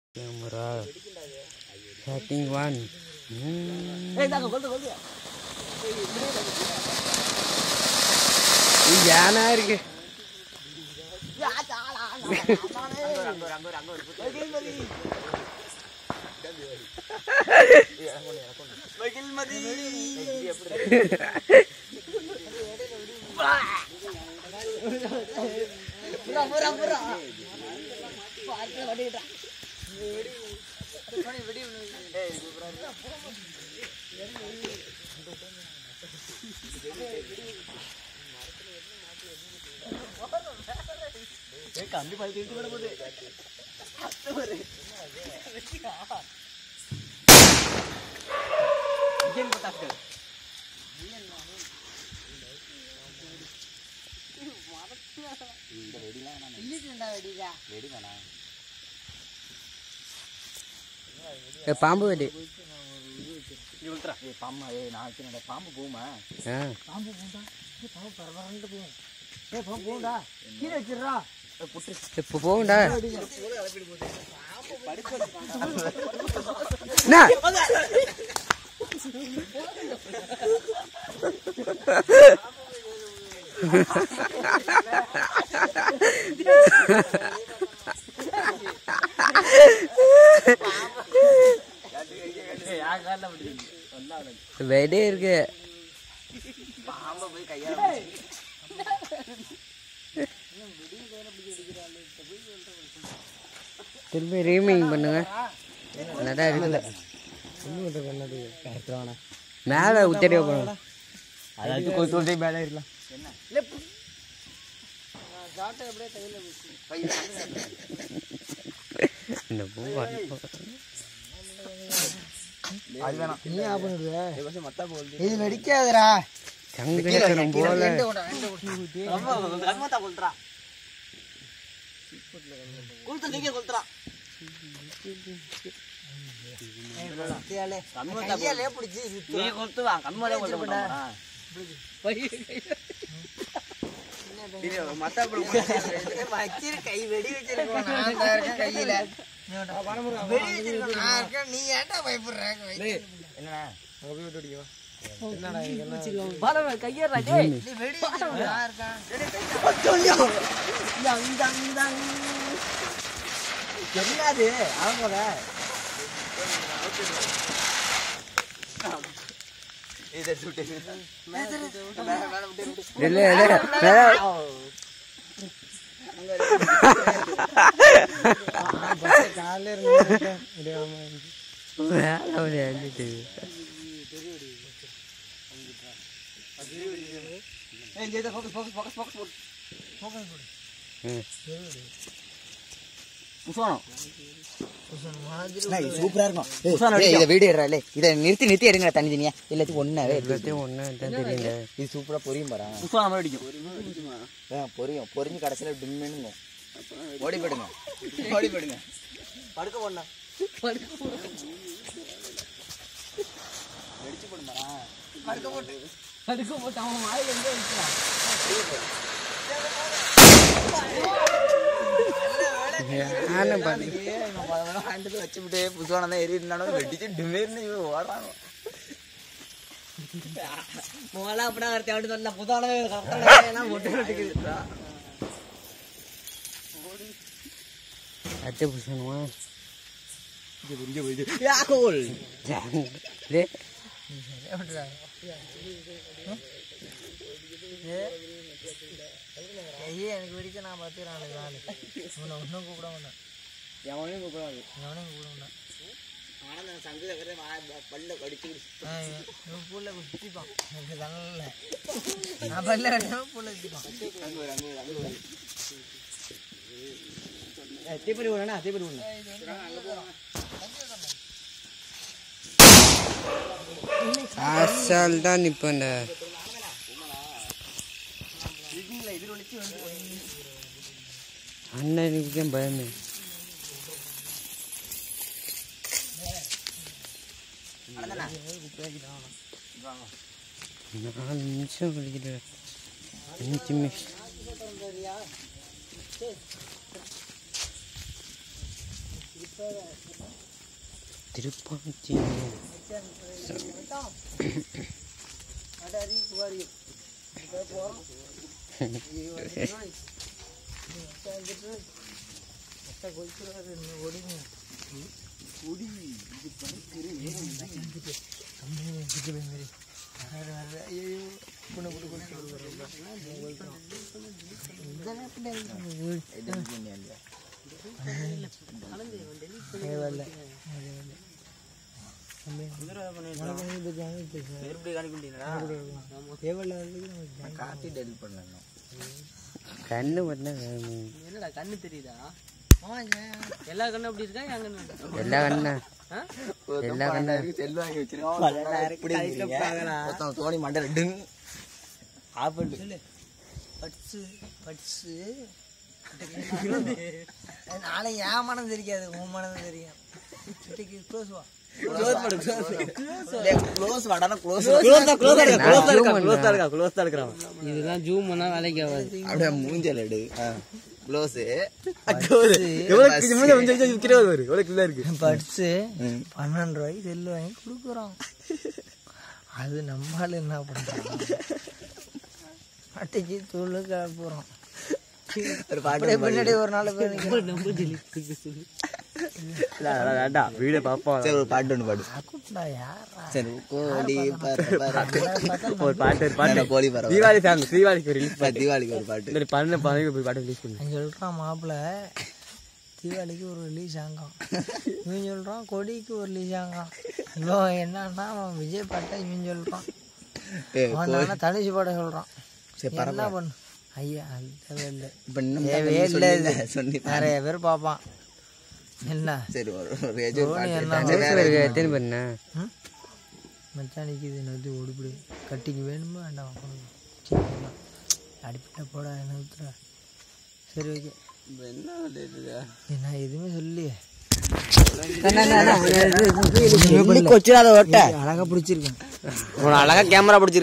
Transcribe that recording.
Camera setting one ஏனா இருக்கு ஏ, பாம்பு வெடி பாம்பு ஏய் நான் வச்சுனேன் பாம்பு போகுமா ஆ பாம்பு போகும்டா ஏய் பாம்பு பரபரன்னு போகும் ஏய் பாம்பு போகும்டா கீழே வச்சிடுறா புட்டு இப்போ போகும்டா என்ன? யார் காலில் பிடிச்சி நல்லா வெடி இருக்கு பாம்பை போய் கையால திரும்பி ரீமிங் பண்ணுங்க நல்லா இருக்குல்ல மேலே உத்தரவு போகணும் அதாச்சும் கொஞ்சம் கொஞ்சம் மேலே இருக்கலாம் இந்த பூ அது வேணாம் நீ ஆஃப் பண்ணிடுவே கொஞ்சம் மத்தா போகுது இது நடிக்காதடா சங்கடம் போல கண்மத்தா கொல்றா கொளுத்து நீங்க கொளுத்துறா கையாலே பிடிச்சி நீ கொளுத்துவா கண்மலே கொளுத்த மத்தா வச்சிரு கை வெடி வச்சிருக்கோம் நான் தான் இருக்கேன் கையில வெடி வச்சிருக்கோம் நான் இருக்கேன் நீ ஏன்டா பயப்படுற என்னண்ணா நீ வெடி வச்சிருக்கோம் நான் இருக்கேன் என்னது அவங்க இதை சுட்டு இல்லை இல்லை மேலே காலையில இருந்து மேலே ஒரு எழுதிட்டு ஃபோக்கஸ் ஃபோக்கஸ் ஃபோக்கஸ் ஃபோக்கஸ் ம் புஷ்வானம் மாதிரி சூப்பரா இருக்கும் ஏய் இதை வீடியோ எடுறாலே இதை நிறுத்தி நிறுத்தி எடுங்க தனி தனியா எல்லாத்தையும் ஒன்னாவே எல்லாத்தையும் ஒன்றா தான் தெரியல இது சூப்பரா பொரியும் பாரு புஷ்வானம் மாதிரி அடிக்கும் பொரியும் பொரிஞ்சு கடைசியில டிம்முன்னு ஓடி போயிடுங்க ஓடி போயிடுங்க படுக்க போடா படுக்க போட்டு அவன் வாயில எங்க வச்சான் யானை பண்ணி வச்சுட்டு புதுவான தான் ஏறி இருந்தாலும் வெடிச்சு டிமேர்னு இவன் ஓடுறானோ மோலா அப்படியே ஒருத்தன் அப்படி சொன்னா புதானவே எல்லாம் ஒட்டு கட்டிக்குது அத்தை புசணுமா யாகோல் டே ஐயே எனக்கு வெடிக்க நான் பார்த்துக்கிறேன் நாலு நாள் உன்னை ஒன்றும் கூப்பிட மாட்டேன் எவனையும் கூப்பிடாது எவனையும் கூப்பிட மாட்டேன் ஆனா சங்கு தக்கறே பல்ல கடிச்சு ஆ, இவன் பூல குத்திப்பான் எனக்கு தங்கல நான் பல்ல கட்டினா பூல குத்திப்பான் தீப்பறி விடணா தீப்பறி விடணும் அசால் தான் நிற்பேன்ட அண்ணனுக்கு தான் பயமே நாலு நிமிஷம் கழிக்கிட்டு அஞ்சு நிமிஷம் திருப்பாச்சி காப்பி டெலிட் பண்ணலாம் கண்ணு மட்டும் என்னடா கண்ணு தெரியுதா எல்லா கண்ணும் அப்படி இருக்கா என் கண்ணு எல்லா கண்ணா ஆ? எல்லா கண்ணா செல் வாங்கி வச்சிருக்கான் தோணி மண்டல டிங் ஆப்பிள் பட்ஸு பட்ஸு நாளை என் மனம் தெரியாது உன் மனம் தெரியும் இன்னைக்கு க்ளோஸ் வா க்ளோஸ் வாடானா க்ளோஸ் இதெல்லாம் ஜூம் பண்ணா வேலைக்கு ஆகாது அப்படியே மூஞ்சல் எடு க்ளோஸ் பட்ஸு பன்னெண்டு ரூபாய்க்கு செல்லு வாங்கி கொடுக்குறோம் அது நம்மளால என்ன பண்றோம் அட்டைக்கு தூள் கிளப்புறோம் ஒரு பாட்டு அப்படியே பின்னாடி ஒரு நாள் போய் நிக்கிறோம். வீடியோ பாப்போம் சரி ஒரு பாட்டு ஒன்று பாடு அக்குட்டா யாரா சரி கோழி பற பற ஒரு பாட்டு ஒரு பாட்டு கோழி பற தீபாவளி சாங் தீபாவளிக்கு ரிலீஸ் தீபாவளிக்கு ஒரு பாட்டு இந்த பன்னெண்டு பதினஞ்சு போய் பாட்டு ரிலீஸ் பண்ணு அவன் சொல்றான் மாப்பிள்ள தீபாவளிக்கு ஒரு ரிலீஸ் ஆங்காம் இவன் சொல்றான் கொடிக்கு ஒரு ரிலீஸ் ஆங்காம் இவன் என்னன்னா அவன் விஜய் பாட்டை இவன் சொல்றான் ஏய், அவன் நானா தனுஷ் பாட்டை சொல்றான் சரி என்ன பண்ணு ஐயா அது தேவையில்லை இப்ப இன்னும் தேவையே நீ இல்லை சொல்லல, இது. சொன்னி நிறைய பேர் பார்ப்பான் என்ன சரி ஒரு ஒரு ஏஜ் ஒரு பாட்டு என்ன சரி, வேற இருக்கு, எதுவும் எத்தனை பேருண்ணா ம்? மச்சான் நிற்கிது நதி ஓடிப்பிடு கட்டிக்கு வேணுமா வேண்டாம் சரி, வேண்டாம். அடிப்பட்ட போட என்ன ஊத்துற சரி ஓகே நான் எதுவுமே சொல்லலையே கொச்சிடாத ஓட்ட அழகா பிடிச்சிருக்கேன் அழகா கேமரா பிடிச்சி